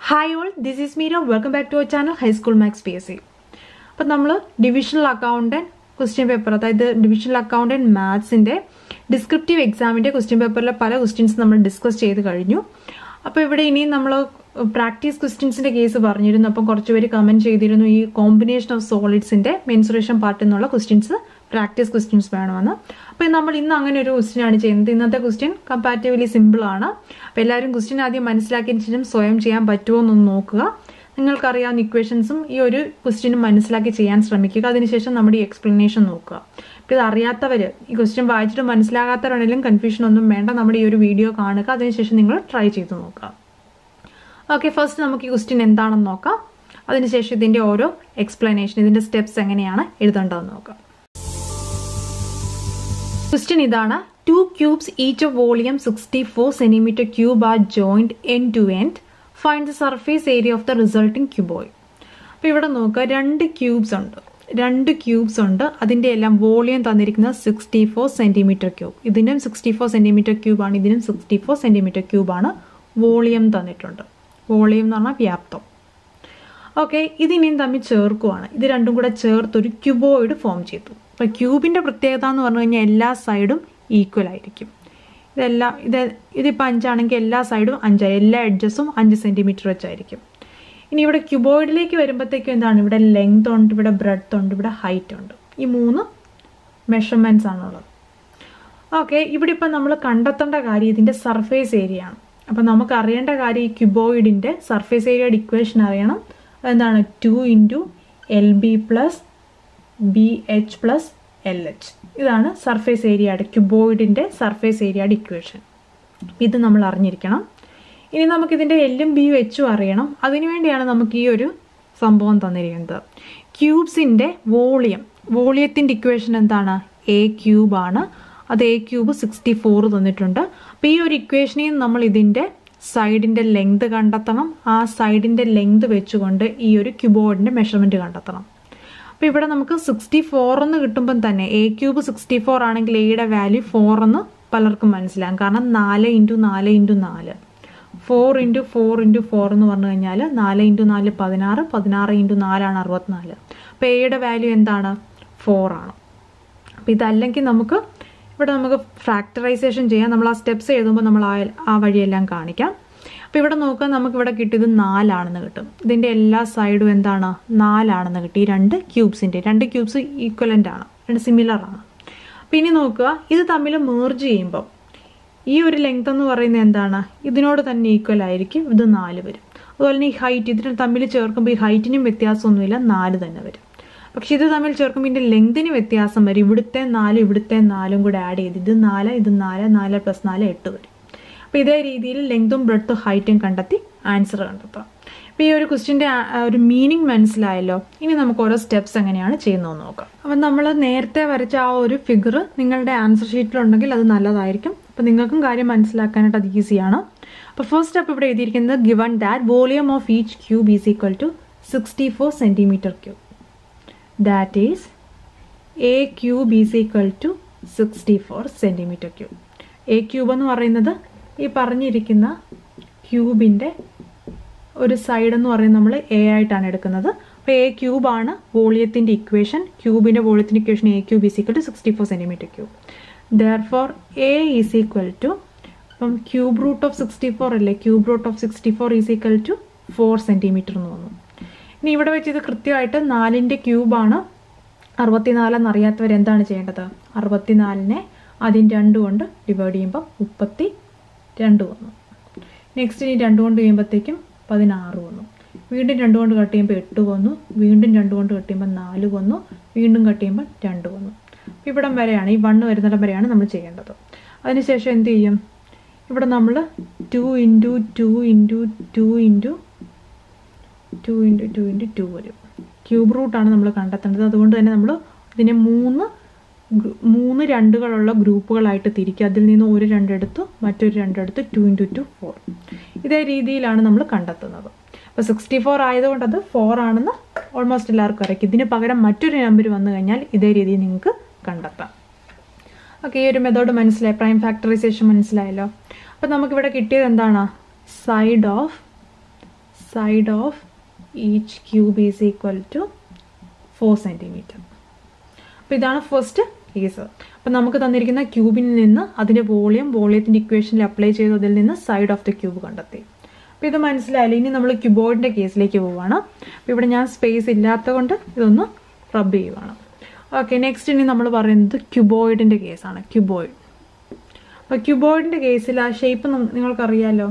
hi all this is Meera welcome back to our channel high school maths P S C അപ്പം നമ്മൾ divisional accountant question paper അതായത് divisional accountant മാത്സിൻ്റെ descriptive എക്സാമിൻ്റെ question പേപ്പറിലെ പല questions നമ്മൾ ഡിസ്കസ് ചെയ്ത് കഴിഞ്ഞു അപ്പോൾ ഇവിടെ ഇനിയും നമ്മൾ പ്രാക്ടീസ് ക്വസ്റ്റ്യൻസിൻ്റെ കേസ് പറഞ്ഞിരുന്നു അപ്പം കുറച്ച് പേര് കമൻറ്റ് ചെയ്തിരുന്നു ഈ കോമ്പിനേഷൻ ഓഫ് സോളിഡ്സിൻ്റെ മെൻസുറേഷൻ പാർട്ട് എന്നുള്ള ക്വസ്റ്റ്യൻസ് പ്രാക്ടീസ് ക്വസ്റ്റ്യൻസ് വേണമെന്ന് അപ്പോൾ നമ്മൾ ഇന്ന് അങ്ങനെ ഒരു ക്വസ്റ്റ്യൻ ആണ് ചെയ്യുന്നത് ഇന്നത്തെ ക്വസ്റ്റ്യൻ കമ്പാരിറ്റീവ്ലി സിമ്പിൾ ആണ് അപ്പോൾ എല്ലാവരും ക്വസ്റ്റ്യൻ ആദ്യം മനസ്സിലാക്കിയതിന് ശേഷം സ്വയം ചെയ്യാൻ പറ്റുമോ എന്നൊന്ന് നോക്കുക നിങ്ങൾക്കറിയാവുന്ന ഇക്വേഷൻസും ഈ ഒരു ക്വസ്റ്റ്യനും മനസ്സിലാക്കി ചെയ്യാൻ ശ്രമിക്കുക അതിനുശേഷം നമ്മുടെ ഈ എക്സ്പ്ലനേഷൻ നോക്കുക അപ്പോൾ ഇത് അറിയാത്തവർ ഈ ക്വസ്റ്റ്യൻ വായിച്ചിട്ട് മനസ്സിലാകാത്തവരാണെങ്കിലും കൺഫ്യൂഷൻ ഒന്നും വേണ്ട നമ്മുടെ ഈ ഒരു വീഡിയോ കാണുക അതിനുശേഷം നിങ്ങൾ ട്രൈ ചെയ്ത് നോക്കുക ഓക്കെ ഫസ്റ്റ് നമുക്ക് ഈ ക്വസ്റ്റ്യൻ എന്താണെന്ന് നോക്കാം അതിനുശേഷം ഇതിൻ്റെ ഓരോ എക്സ്പ്ലനേഷൻ ഇതിൻ്റെ സ്റ്റെപ്സ് എങ്ങനെയാണ് എഴുതേണ്ടതെന്ന് നോക്കാം ക്വസ്റ്റ്യൻ ഇതാണ് two cubes each of volume sixty four centimetre cube are joint end to end find the surface area of the resulting cuboid അപ്പോൾ ഇവിടെ നോക്കുക രണ്ട് ക്യൂബ്സ് ഉണ്ട് രണ്ട് ക്യൂബ്സ് ഉണ്ട് അതിൻ്റെ എല്ലാം വോളിയം തന്നിരിക്കുന്നത് സിക്സ്റ്റി ഫോർ സെൻറ്റിമീറ്റർ ക്യൂബ് ഇതിനും സിക്സ്റ്റി ഫോർ സെൻറ്റിമീറ്റർ ക്യൂബാണ് ഇതിനും സിക്സ്റ്റി ഫോർ സെൻറ്റിമീറ്റർ ക്യൂബാണ് വോളിയം തന്നിട്ടുണ്ട് വോളിയം എന്ന് പറഞ്ഞാൽ വ്യാപ്തം ഓക്കെ ഇതിനെയും തമ്മിൽ ചേർക്കുവാണ് ഇത് രണ്ടും കൂടെ ചേർത്തൊരു ക്യൂബോയിഡ് ഫോം ചെയ്തു അപ്പോൾ ക്യൂബിൻ്റെ പ്രത്യേകത എന്ന് പറഞ്ഞു കഴിഞ്ഞാൽ എല്ലാ സൈഡും ഈക്വൽ ആയിരിക്കും ഇതെല്ലാം ഇത് ഇതിപ്പോൾ അഞ്ചാണെങ്കിൽ എല്ലാ സൈഡും അഞ്ചായി എല്ലാ എഡ്ജസും അഞ്ച് സെൻറ്റിമീറ്റർ വെച്ചായിരിക്കും ഇനി ഇവിടെ ക്യൂബോയിഡിലേക്ക് വരുമ്പോഴത്തേക്കും എന്താണ് ഇവിടെ ലെങ്ത് ഉണ്ട് ഇവിടെ ബ്രെഡ്ത്ത് ഉണ്ട് ഇവിടെ ഹൈറ്റ് ഉണ്ട് ഈ മൂന്ന് മെഷർമെൻറ്റ്സ് ആണുള്ളത് ഓക്കെ ഇവിടെ ഇപ്പം നമ്മൾ കണ്ടെത്തേണ്ട കാര്യം ഇതിൻ്റെ സർഫേസ് ഏരിയ ആണ് അപ്പം നമുക്ക് അറിയേണ്ട കാര്യം ഈ ക്യൂബോയിഡിൻ്റെ സർഫേസ് ഏരിയയുടെ ഇക്വേഷൻ അറിയണം അതെന്താണ് two into L B plus B H plus L H ഇതാണ് സർഫേസ് ഏരിയയുടെ ക്യൂബോയിഡിൻ്റെ സർഫേസ് ഏരിയയുടെ ഇക്വേഷൻ ഇത് നമ്മൾ അറിഞ്ഞിരിക്കണം ഇനി നമുക്കിതിൻ്റെ എല്ലും ബിയും എച്ചും അറിയണം അതിനുവേണ്ടിയാണ് നമുക്ക് ഈ ഒരു സംഭവം തന്നിരിക്കുന്നത് ക്യൂബ്സിൻ്റെ വോളിയം വോളിയത്തിൻ്റെ ഇക്വേഷൻ എന്താണ് എ ക്യൂബാണ് അത് എ ക്യൂബ് സിക്സ്റ്റി ഫോർ തന്നിട്ടുണ്ട് അപ്പോൾ ഈ ഒരു ഇക്വേഷനെയും നമ്മൾ ഇതിൻ്റെ സൈഡിൻ്റെ ലെങ്ത് കണ്ടെത്തണം ആ സൈഡിൻ്റെ ലെങ്ത് വെച്ചുകൊണ്ട് ഈ ഒരു ക്യൂബോയിഡിൻ്റെ മെഷർമെൻറ്റ് കണ്ടെത്തണം അപ്പോൾ ഇവിടെ നമുക്ക് സിക്സ്റ്റി ഫോർ എന്ന് കിട്ടുമ്പം തന്നെ എ ക്യൂബ് സിക്സ്റ്റി ഫോർ ആണെങ്കിൽ എയുടെ വാല്യൂ ഫോർ എന്ന് പലർക്കും മനസ്സിലാകും കാരണം നാല് ഇൻറ്റു നാല് ഇൻറ്റു നാല് four into four into four എന്ന് പറഞ്ഞു കഴിഞ്ഞാൽ നാല് ഇൻറ്റു നാല് പതിനാറ് പതിനാറ് ഇൻറ്റു നാലാണ് അറുപത്തിനാല് അപ്പോൾ എയുടെ വാല്യൂ എന്താണ് ഫോർ ആണ് അപ്പോൾ ഇതല്ലെങ്കിൽ നമുക്ക് ഇവിടെ നമുക്ക് ഫ്രാക്ടറൈസേഷൻ ചെയ്യാം നമ്മൾ ആ സ്റ്റെപ്സ് എഴുതുമ്പോൾ നമ്മൾ ആ ആ വഴിയെല്ലാം കാണിക്കാം അപ്പോൾ ഇവിടെ നോക്കുക നമുക്ക് ഇവിടെ കിട്ടിയത് നാലാണെന്ന് കിട്ടും ഇതിൻ്റെ എല്ലാ സൈഡും എന്താണ് നാലാണെന്ന് കിട്ടി ഈ രണ്ട് ക്യൂബ്സിൻ്റെ രണ്ട് ക്യൂബ്സ് ഈക്വലൻ്റ് ആണ് രണ്ട് സിമിലർ ആണ് അപ്പോൾ ഇനി നോക്കുക ഇത് തമ്മിൽ മേർജ് ചെയ്യുമ്പോൾ ഈ ഒരു ലെങ്ത് എന്ന് പറയുന്നത് എന്താണ് ഇതിനോട് തന്നെ ഈക്വൽ ആയിരിക്കും ഇത് നാല് വരും അതുപോലെ തന്നെ ഈ ഹൈറ്റ് ഇതിന് തമ്മിൽ ചേർക്കുമ്പോൾ ഈ ഹൈറ്റിനും വ്യത്യാസമൊന്നുമില്ല നാല് തന്നെ വരും പക്ഷെ ഇത് തമ്മിൽ ചേർക്കുമ്പോൾ ഇതിൻ്റെ ലെങ്തിന് വ്യത്യാസം വരും ഇവിടുത്തെ നാല് ഇവിടുത്തെ നാലും കൂടെ ആഡ് ചെയ്ത് ഇത് നാല് ഇത് നാല് നാല് പ്ലസ് നാല് എട്ട് വരും അപ്പോൾ ഇതേ രീതിയിൽ ലെങ്തും ബ്രെഡ്ത്തും ഹൈറ്റും കണ്ടെത്തി ആൻസർ കണ്ടെത്താം അപ്പോൾ ഈ ഒരു ക്വസ്റ്റിൻ്റെ ഒരു മീനിങ് മനസ്സിലായല്ലോ ഇനി നമുക്ക് ഓരോ സ്റ്റെപ്സ് എങ്ങനെയാണ് ചെയ്യുന്നതെന്ന് നോക്കാം അപ്പം നമ്മൾ നേരത്തെ വരച്ച ആ ഒരു ഫിഗർ നിങ്ങളുടെ ആൻസർ ഷീറ്റിലുണ്ടെങ്കിൽ അത് നല്ലതായിരിക്കും അപ്പോൾ നിങ്ങൾക്കും കാര്യം മനസ്സിലാക്കാനായിട്ട് അത് ഈസിയാണ് അപ്പോൾ ഫസ്റ്റ് സ്റ്റെപ്പ് ഇവിടെ എഴുതിയിരിക്കുന്നത് given that volume of each cube is equal to sixty four centimetre cube that is a cube is equal to sixty four centimetre cube a cube എന്ന് പറയുന്നത് ഈ പറഞ്ഞിരിക്കുന്ന ക്യൂബിൻ്റെ ഒരു സൈഡ് എന്ന് പറയുന്നത് നമ്മൾ എ ആയിട്ടാണ് എടുക്കുന്നത് അപ്പോൾ എ ക്യൂബാണ് വോളിയത്തിൻ്റെ ഇക്വേഷൻ ക്യൂബിൻ്റെ വോളിയത്തിൻ്റെ equation a cube is equal to sixty four centimetre cube therefore a is equal to അപ്പം cube root of sixty four അല്ലേ cube root of sixty four is equal to four centimetre എന്ന് തോന്നുന്നു ഇനി ഇവിടെ വെച്ച് ഇത് കൃത്യമായിട്ട് നാലിൻ്റെ ക്യൂബാണ് അറുപത്തിനാലെന്ന് അറിയാത്തവർ എന്താണ് ചെയ്യേണ്ടത് അറുപത്തിനാലിനെ അതിന് രണ്ട് കൊണ്ട് ഡിവൈഡ് ചെയ്യുമ്പോൾ മുപ്പത്തി രണ്ട് വന്നു നെക്സ്റ്റ് ഇനി രണ്ട് കൊണ്ട് ചെയ്യുമ്പോഴത്തേക്കും പതിനാറ് വന്നു വീണ്ടും രണ്ട് കൊണ്ട് കട്ട് ചെയ്യുമ്പോൾ എട്ട് വന്നു വീണ്ടും രണ്ട് കൊണ്ട് കട്ട് ചെയ്യുമ്പോൾ നാല് വന്നു വീണ്ടും കട്ട് ചെയ്യുമ്പോൾ രണ്ട് വന്നു ഇവിടം വരെയാണ് ഈ വണ്ണ് വരുന്നിടം വരെയാണ് നമ്മൾ ചെയ്യേണ്ടത് അതിനുശേഷം എന്ത് ചെയ്യും ഇവിടെ നമ്മൾ two into two into two into two into two into two വരും ക്യൂബ് റൂട്ടാണ് നമ്മൾ കണ്ടെത്തേണ്ടത് അതുകൊണ്ട് തന്നെ നമ്മൾ ഇതിനെ മൂന്ന് മൂന്ന് രണ്ടുകളുള്ള ഗ്രൂപ്പുകളായിട്ട് തിരിക്കുക അതിൽ നിന്ന് ഒരു രണ്ടെടുത്ത് മറ്റൊരു രണ്ടെടുത്ത് ടു ഇൻറ്റു ടു ഫോർ ഇതേ രീതിയിലാണ് നമ്മൾ കണ്ടെത്തുന്നത് അപ്പോൾ സിക്സ്റ്റി ഫോർ ആയതുകൊണ്ട് അത് ഫോർ ആണെന്ന് ഓൾമോസ്റ്റ് എല്ലാവർക്കും അറിയാം ഇതിന് പകരം മറ്റൊരു നമ്പർ വന്നു കഴിഞ്ഞാൽ ഇതേ രീതിയിൽ നിങ്ങൾക്ക് കണ്ടെത്താം ഓക്കെ ഈ ഒരു മെത്തേഡ് മനസ്സിലായി പ്രൈം ഫാക്ടറൈസേഷൻ മനസ്സിലായല്ലോ അപ്പോൾ നമുക്കിവിടെ കിട്ടിയത് എന്താണ് side of side of each cube is equal to four centimetre അപ്പോൾ ഇതാണ് ഫസ്റ്റ് കേസ് അപ്പം നമുക്ക് തന്നിരിക്കുന്ന ക്യൂബിൽ നിന്ന് അതിൻ്റെ വോളിയം വോളിയത്തിൻ്റെ ഇക്വേഷനിൽ അപ്ലൈ ചെയ്തു അതിൽ നിന്ന് സൈഡ് ഓഫ് ദ ക്യൂബ് കണ്ടെത്തി അപ്പോൾ ഇത് മനസ്സിലായില്ല ഇനി നമ്മൾ ക്യൂബോയിഡിൻ്റെ കേസിലേക്ക് പോവുകയാണ് അപ്പോൾ ഇവിടെ ഞാൻ സ്പേസ് ഇല്ലാത്ത കൊണ്ട് ഇതൊന്ന് റബ്ബ് ചെയ്യുവാണ് ഓക്കെ നെക്സ്റ്റ് ഇനി നമ്മൾ പറയുന്നത് ക്യൂബോയിഡിൻ്റെ കേസാണ് ക്യൂബോയിഡ് അപ്പോൾ ക്യൂബോയിഡിൻ്റെ കേസിൽ ആ ഷേപ്പ് നിങ്ങൾക്കറിയാലോ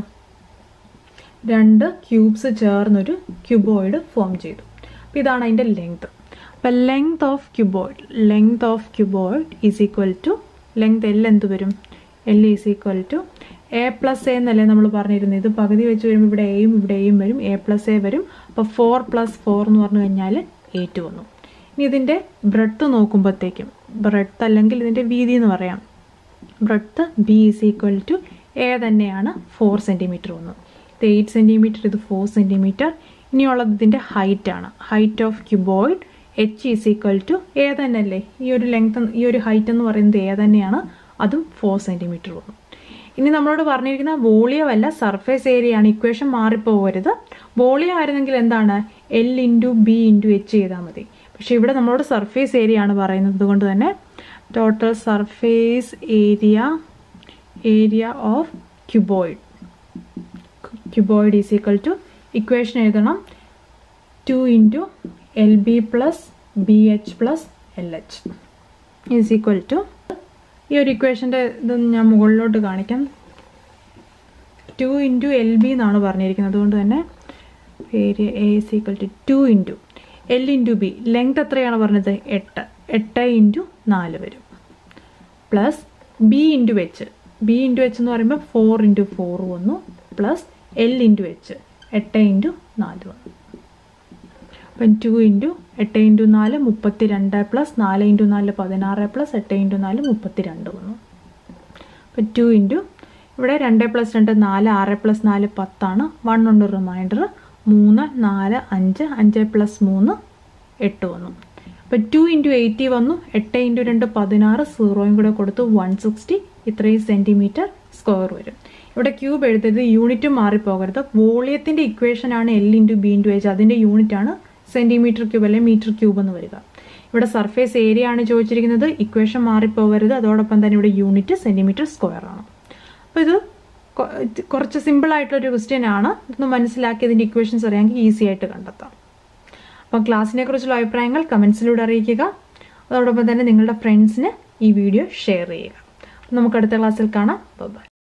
രണ്ട് ക്യൂബ്സ് ചേർന്നൊരു ക്യൂബോയിഡ് ഫോം ചെയ്തു അപ്പോൾ ഇതാണ് അതിൻ്റെ ലെങ്ത് അപ്പം length of cuboid length of cuboid is equal to length L എന്ത് വരും L is equal to A plus A എന്നല്ലേ നമ്മൾ പറഞ്ഞിരുന്നത് ഇത് പകുതി വെച്ച് വരുമ്പോൾ ഇവിടെ എയും ഇവിടെ എയും വരും എ പ്ലസ് എ വരും അപ്പോൾ ഫോർ പ്ലസ് ഫോർ എന്ന് പറഞ്ഞു കഴിഞ്ഞാൽ എയ്റ്റ് വന്നു ഇനി ഇതിൻ്റെ ബ്രെഡ്ത്ത് നോക്കുമ്പോഴത്തേക്കും ബ്രെഡ്ത്ത് അല്ലെങ്കിൽ ഇതിൻ്റെ വീതി എന്ന് പറയാം breadth B is equal to A തന്നെയാണ് ഫോർ സെൻറ്റിമീറ്റർ വന്നു ഇത് എയ്റ്റ് സെൻറ്റിമീറ്റർ ഇത് ഫോർ സെൻറ്റിമീറ്റർ ഇനിയുള്ളത് ഇതിൻ്റെ ഹൈറ്റ് ആണ് height of cuboid H is equal to A തന്നെയല്ലേ ഈ ഒരു ലെങ്ത് ഈ ഒരു ഹൈറ്റ് എന്ന് പറയുന്നത് എ തന്നെയാണ് അതും ഫോർ സെൻറ്റിമീറ്റർ വന്നു ഇനി നമ്മളോട് പറഞ്ഞിരിക്കുന്ന വോളിയം അല്ല സർഫേസ് ഏരിയ ആണ് ഇക്വേഷൻ മാറിപ്പോകരുത് വോളിയം ആയിരുന്നെങ്കിൽ എന്താണ് L into B into H ചെയ്താൽ മതി പക്ഷെ ഇവിടെ നമ്മളോട് സർഫേസ് ഏരിയ ആണ് പറയുന്നത് അതുകൊണ്ട് തന്നെ total surface area area of cuboid cuboid is equal to equation എഴുതണം two into L B plus B H plus L H is equal to ഈ ഒരു ഇക്വേഷൻ്റെ ഇത് ഞാൻ മുകളിലോട്ട് കാണിക്കാം ടു ഇൻറ്റു എൽ ബി എന്നാണ് പറഞ്ഞിരിക്കുന്നത് അതുകൊണ്ട് തന്നെ area A is equal to two into L into B length എത്രയാണ് പറഞ്ഞത് എട്ട് എട്ട് ഇൻറ്റു നാല് വരും plus B into H B into H എന്ന് പറയുമ്പോൾ ഫോർ ഇൻറ്റു ഫോർ വന്നു പ്ലസ് എൽ ഇൻറ്റു എച്ച് എട്ട് ഇൻറ്റു നാല് വന്നു അപ്പം ടു ഇൻറ്റു എട്ട് ഇൻറ്റു നാല് മുപ്പത്തി രണ്ട് പ്ലസ് നാല് ഇൻറ്റു നാല് പതിനാറ് പ്ലസ് എട്ട് ഇൻറ്റു നാല് മുപ്പത്തി രണ്ട് വന്നു അപ്പം ടു ഇൻറ്റു ഇവിടെ രണ്ട് പ്ലസ് രണ്ട് നാല് ആറ് പ്ലസ് നാല് പത്താണ് വൺ ഉണ്ട് റിമൈൻഡർ മൂന്ന് നാല് അഞ്ച് അഞ്ച് പ്ലസ് മൂന്ന് എട്ട് വന്നു അപ്പം ടു ഇൻറ്റു എയ്റ്റി വന്നു എട്ട് ഇൻറ്റു രണ്ട് പതിനാറ് സീറോയും കൂടെ കൊടുത്തു വൺ സിക്സ്റ്റി ഇത്രയും സെൻറ്റിമീറ്റർ സ്ക്വയർ വരും ഇവിടെ ക്യൂബ് എഴുതരുത് യൂണിറ്റ് മാറിപ്പോകരുത് വോളിയത്തിൻ്റെ ഇക്വേഷൻ ആണ് L into B into H അതിൻ്റെ യൂണിറ്റ് ആണ് സെൻറ്റിമീറ്റർ ക്യൂബ് അല്ലെങ്കിൽ മീറ്റർ ക്യൂബ് എന്ന് വരിക ഇവിടെ സർഫേസ് ഏരിയ ആണ് ചോദിച്ചിരിക്കുന്നത് ഇക്വേഷൻ മാറിപ്പോകരുത് അതോടൊപ്പം തന്നെ ഇവിടെ യൂണിറ്റ് സെൻറ്റിമീറ്റർ സ്ക്വയർ ആണ് അപ്പോൾ ഇത് കുറച്ച് സിമ്പിൾ ആയിട്ടുള്ളൊരു ക്വസ്റ്റ്യൻ ആണ് ഇതൊന്ന് മനസ്സിലാക്കി ഇതിൻ്റെ ഇക്വേഷൻസ് അറിയാമെങ്കിൽ ഈസി ആയിട്ട് കണ്ടെത്താം അപ്പോൾ ക്ലാസ്സിനെ കുറിച്ചുള്ള അഭിപ്രായങ്ങൾ കമൻസിലൂടെ അറിയിക്കുക അതോടൊപ്പം തന്നെ നിങ്ങളുടെ ഫ്രണ്ട്സിന് ഈ വീഡിയോ ഷെയർ ചെയ്യുക നമുക്ക് അടുത്ത ക്ലാസ്സിൽ കാണാം ബൈ